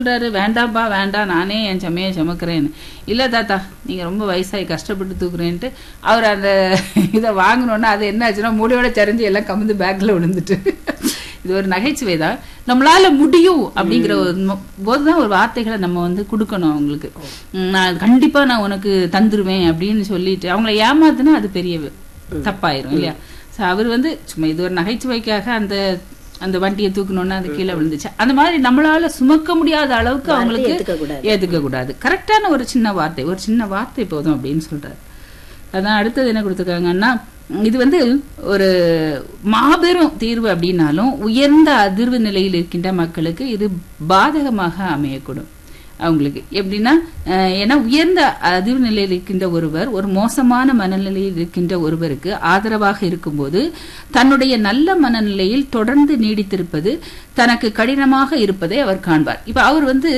சொல்றாரு வேண்டாம்ப்பா வேண்டாம் நானே என் செம்மையை சுமக்கிறேன்னு இல்ல தாத்தா நீங்க ரொம்ப வயசாகி கஷ்டப்பட்டு தூக்குறேன்ட்டு அவர் அந்த இதை வாங்கினோன்னா அது என்ன ஆச்சுன்னா முடியோட சரிஞ்சு எல்லாம் கமுந்து பேக்ல விழுந்துட்டு இது ஒரு நகைச்சுவை தான் நம்மளால முடியும் அப்படிங்கிற ஒரு மொ- போதுதான் ஒரு வார்த்தைகளை நம்ம வந்து கொடுக்கணும் அவங்களுக்கு உம், நான் கண்டிப்பா நான் உனக்கு தந்துருவேன் அப்படின்னு சொல்லிட்டு அவங்கள ஏமாத்துனா அது பெரிய தப்பாயிரும் இல்லையா So அவர் வந்து சும்மா இது ஒரு நகைச்சுவைக்காக அந்த அந்த வண்டியை தூக்கணும்னா அது கீழே விழுந்துச்சு அந்த மாதிரி நம்மளால சுமக்க முடியாத அளவுக்கு அவங்களுக்கு ஏத்துக்கக்கூடாது. ஏத்துக்க கூடாது கரெக்டான ஒரு சின்ன வார்த்தை ஒரு சின்ன வார்த்தை போதும் அப்படின்னு சொல்றாரு அதான் அடுத்தது என்ன கொடுத்துருக்காங்கன்னா இது வந்து ஒரு மாபெரும் தீர்வு அப்படின்னாலும் உயர்ந்த அதிர்வு நிலையில் இருக்கின்ற மக்களுக்கு இது பாதகமாக அமையக்கூடும் அவங்களுக்கு எப்படின்னா அஹ், ஏன்னா உயர்ந்த அதிர்வு நிலையில் இருக்கின்ற ஒருவர் ஒரு மோசமான மனநிலையில் இருக்கின்ற ஒருவருக்கு ஆதரவாக இருக்கும்போது தன்னுடைய நல்ல மனநிலையில் தொடர்ந்து நீடித்திருப்பது தனக்கு கடினமாக இருப்பதை அவர் காண்பார் இப்ப அவர் வந்து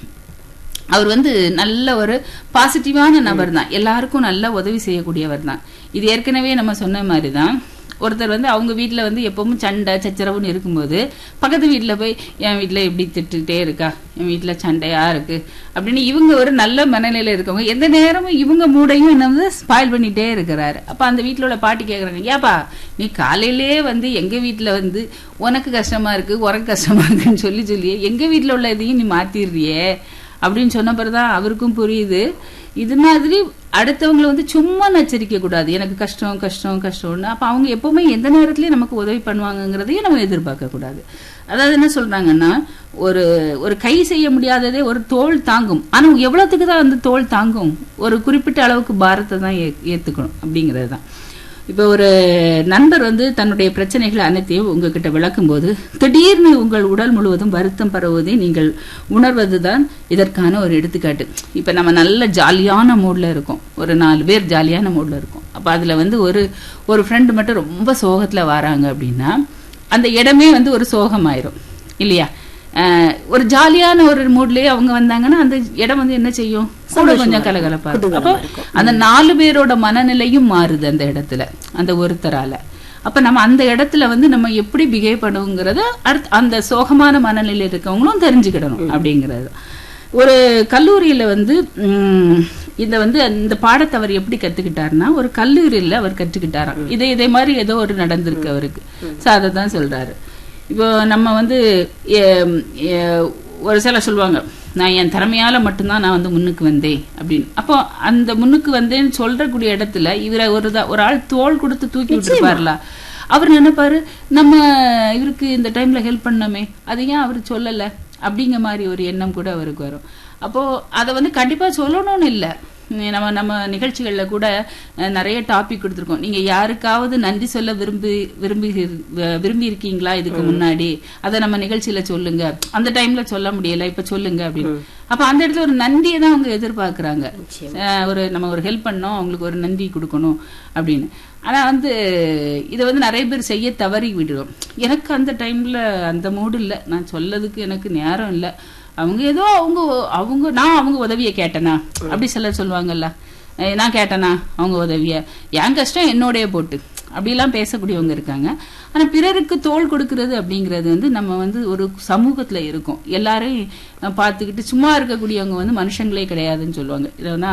அவர் வந்து நல்ல ஒரு பாசிட்டிவான நபர் தான் எல்லாருக்கும் நல்ல உதவி செய்யக்கூடியவர் தான் இது ஏற்கனவே நம்ம சொன்ன மாதிரி தான் ஒருத்தர் வந்து அவங்க வீட்ல வந்து எப்பவும் சண்டை சச்சரவுன்னு இருக்கும்போது பக்கத்து வீட்ல போய் என் வீட்ல இப்படி திட்டுக்கிட்டே இருக்கா என் வீட்ல சண்டையா இருக்கு அப்படின்னு இவங்க ஒரு நல்ல மனநிலையில இருக்கவங்க எந்த நேரமும் இவங்க மூடையும் என்ன வந்து ஸ்பாயில் பண்ணிட்டே இருக்கிறாரு அப்ப அந்த வீட்ல உள்ள பாட்டி கேக்குறாங்க ஏப்பா நீ காலையிலே வந்து எங்க வீட்ல வந்து உனக்கு கஷ்டமா இருக்கு உனக்கு கஷ்டமா இருக்குன்னு சொல்லி சொல்லி எங்க வீட்ல உள்ள இதையும் நீ மாத்திடுறியே அப்படின்னு சொன்ன பிறகுதான் அவருக்கும் புரியுது இது மாதிரி அடுத்தவங்களை வந்து சும்மா நச்சரிக்க கூடாது எனக்கு கஷ்டம் கஷ்டம் கஷ்டம்னு அப்ப அவங்க எப்பவுமே எந்த நேரத்துலயும் நமக்கு உதவி பண்ணுவாங்கங்கிறதையும் நம்ம எதிர்பார்க்க கூடாது அதாவது என்ன சொல்றாங்கன்னா ஒரு ஒரு கை செய்ய முடியாததே ஒரு தோல் தாங்கும் ஆனா எவ்வளவுத்துக்கு தான் அந்த தோல் தாங்கும் ஒரு குறிப்பிட்ட அளவுக்கு பாரத்தை தான் ஏ- ஏத்துக்கணும் அப்படிங்கிறது தான் இப்போ ஒரு நண்பர் வந்து தன்னுடைய பிரச்சனைகளை அனைத்தையும் உங்ககிட்ட விளக்கும்போது திடீர்னு உங்கள் உடல் முழுவதும் வருத்தம் பரவுவதை நீங்கள் உணர்வதுதான் இதற்கான ஒரு எடுத்துக்காட்டு இப்போ நம்ம நல்ல ஜாலியான மூட்ல இருக்கோம் ஒரு நாலு பேர் ஜாலியான மூட்ல இருக்கோம் அப்போ அதுல வந்து ஒரு ஒரு ஃப்ரெண்டு மட்டும் ரொம்ப சோகத்துல வராங்க அப்படின்னா அந்த இடமே வந்து ஒரு சோகமாயிரும் இல்லையா அஹ் ஒரு ஜாலியான ஒரு மூட்லயே அவங்க வந்தாங்கன்னா அந்த இடம் வந்து என்ன செய்யும் கூட கொஞ்சம் கலகலப்பா இருக்கும் அப்போ அந்த நாலு பேரோட மனநிலையும் மாறுது அந்த இடத்துல அந்த ஒருத்தரால அப்ப நம்ம அந்த இடத்துல வந்து நம்ம எப்படி பிஹேவ் பண்ணுங்கிறத அடுத்து அந்த சோகமான மனநிலையில் இருக்கவங்களும் தெரிஞ்சுக்கிடணும் அப்படிங்கிறது ஒரு கல்லூரியில வந்து உம், இந்த வந்து இந்த பாடத்தை அவர் எப்படி கத்துக்கிட்டாருன்னா ஒரு கல்லூரியில அவர் கற்றுக்கிட்டாராம் இதே இதே மாதிரி ஏதோ ஒரு நடந்திருக்கு அவருக்கு சோ அதை தான் சொல்றாரு இப்போ நம்ம வந்து எ- எ- ஒரு சிலர் சொல்லுவாங்க நான் என் திறமையால மட்டும்தான் நான் வந்து முன்னுக்கு வந்தேன் அப்படின்னு அப்போ அந்த முன்னுக்கு வந்தேன்னு சொல்றக்கூடிய இடத்துல இவரை ஒரு தா- ஒரு ஆள் தோள் கொடுத்து தூக்கி விட்டுருப்பார்ல அவர் நினைப்பாரு நம்ம இவருக்கு இந்த டைம்ல ஹெல்ப் பண்ணோமே அது ஏன் அவர் சொல்லல அப்படிங்கிற மாதிரி ஒரு எண்ணம் கூட அவருக்கு வரும் அப்போ அதை வந்து கண்டிப்பா சொல்லணும்னு இல்லை நம்ம நம்ம நிகழ்ச்சிகள்ல கூட அஹ், நிறைய டாபிக் கொடுத்துருக்கோம் நீங்க யாருக்காவது நன்றி சொல்ல விரும்பி விரும்பி விரும்பி இருக்கீங்களா இதுக்கு முன்னாடி அதை நம்ம நிகழ்ச்சியில சொல்லுங்க அந்த டைம்ல சொல்ல முடியல இப்ப சொல்லுங்க அப்படின்னு அப்ப அந்த இடத்துல ஒரு நன்றியை தான் அவங்க எதிர்பார்க்கறாங்க அஹ், ஒரு நம்ம ஒரு ஹெல்ப் பண்ணோம் அவங்களுக்கு ஒரு நன்றி கொடுக்கணும் அப்படின்னு ஆனா வந்து இதை வந்து நிறைய பேர் செய்ய தவறி விடுவோம் எனக்கு அந்த டைம்ல அந்த மூடு இல்ல நான் சொல்லதுக்கு எனக்கு நேரம் இல்ல அவங்க ஏதோ அவங்க அவங்க நான் அவங்க உதவியை கேட்டேனா அப்படி சிலர் சொல்லுவாங்கல்ல அஹ் நான் கேட்டேனா அவங்க உதவிய என் கஷ்டம் என்னோடய போட்டு அப்படிலாம் பேசக்கூடியவங்க இருக்காங்க ஆனா பிறருக்கு தோள் கொடுக்கறது அப்படிங்கிறது வந்து நம்ம வந்து ஒரு சமூகத்துல இருக்கோம் எல்லாரையும் அஹ், பார்த்துக்கிட்டு சும்மா இருக்கக்கூடியவங்க வந்து மனுஷங்களே கிடையாதுன்னு சொல்லுவாங்க இதுனா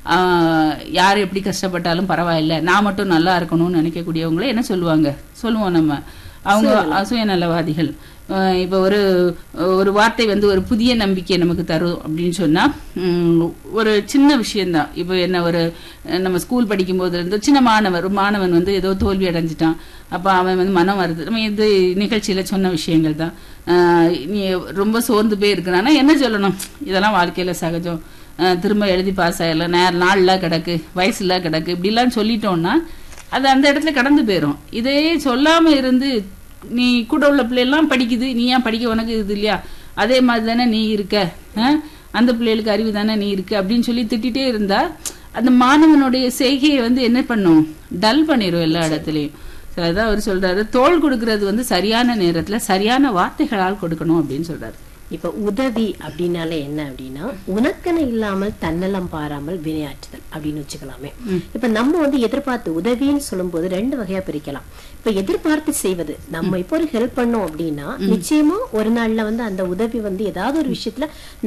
யார் எப்படி கஷ்டப்பட்டாலும் பரவாயில்ல நான் மட்டும் நல்லா இருக்கணும்னு நினைக்கக்கூடியவங்களே என்ன சொல்லுவாங்க சொல்லுவோம் நம்ம அவங்க சுயநலவாதிகள் அஹ் இப்ப ஒரு ஒரு வார்த்தை வந்து ஒரு புதிய நம்பிக்கை நமக்கு தரும் அப்படின்னு சொன்னா உம், ஒரு சின்ன விஷயம்தான் இப்போ என்ன ஒரு அஹ், நம்ம ஸ்கூல் படிக்கும் போது இருந்து சின்ன மாணவர் ஒரு மாணவன் வந்து ஏதோ தோல்வி அடைஞ்சிட்டான் அப்ப அவன் வந்து மனம் வருது நம்ம இது நிகழ்ச்சியில சொன்ன விஷயங்கள் தான் அஹ், நீ ரொம்ப சோர்ந்து போய் இருக்கிறான்னா என்ன சொல்லணும் இதெல்லாம் வாழ்க்கையில சகஜம் அஹ், திரும்ப எழுதி பாஸ் ஆயிடலாம் நேர நாள்லாம் கிடக்கு வயசுல கிடக்கு இப்படிலாம் சொல்லிட்டோம்னா அது அந்த இடத்துல கடந்து போயிடும் இதே சொல்லாம இருந்து நீ கூட உள்ள பிள்ளைலாம் படிக்குது நீ ஏன் படிக்க உனக்கு இது இல்லையா அதே மாதிரி தானே நீ இருக்க ஆ? அந்த பிள்ளைகளுக்கு அறிவு தானே நீ இருக்க அப்படின்னு சொல்லி திட்டிகிட்டே இருந்தா அந்த மாணவனுடைய செய்கையை வந்து என்ன பண்ணும் டல் பண்ணிடும் எல்லா இடத்துலயும் So அதான் அவர் சொல்றாரு தோள் கொடுக்கறது வந்து சரியான நேரத்துல சரியான வார்த்தைகளால் கொடுக்கணும் அப்படின்னு சொல்றாரு இப்ப உதவி அப்படின்னாலே என்ன அப்படின்னா உனக்கென இல்லாமல் தன்னலம் பாராமல் வினையாற்றுதல் அப்படின்னு வச்சுக்கலாமே இப்ப நம்ம வந்து எதிர்பார்த்து உதவின்னு சொல்லும்போது ரெண்டு வகையா பிரிக்கலாம் இப்ப எதிர்பார்த்து செய்வது நம்ம இப்போ ஒரு ஹெல்ப் பண்ணோம் அப்படின்னா நிச்சயமா ஒரு நாள்ல வந்து அந்த உதவி வந்து ஏதாவது ஒரு விஷயத்துல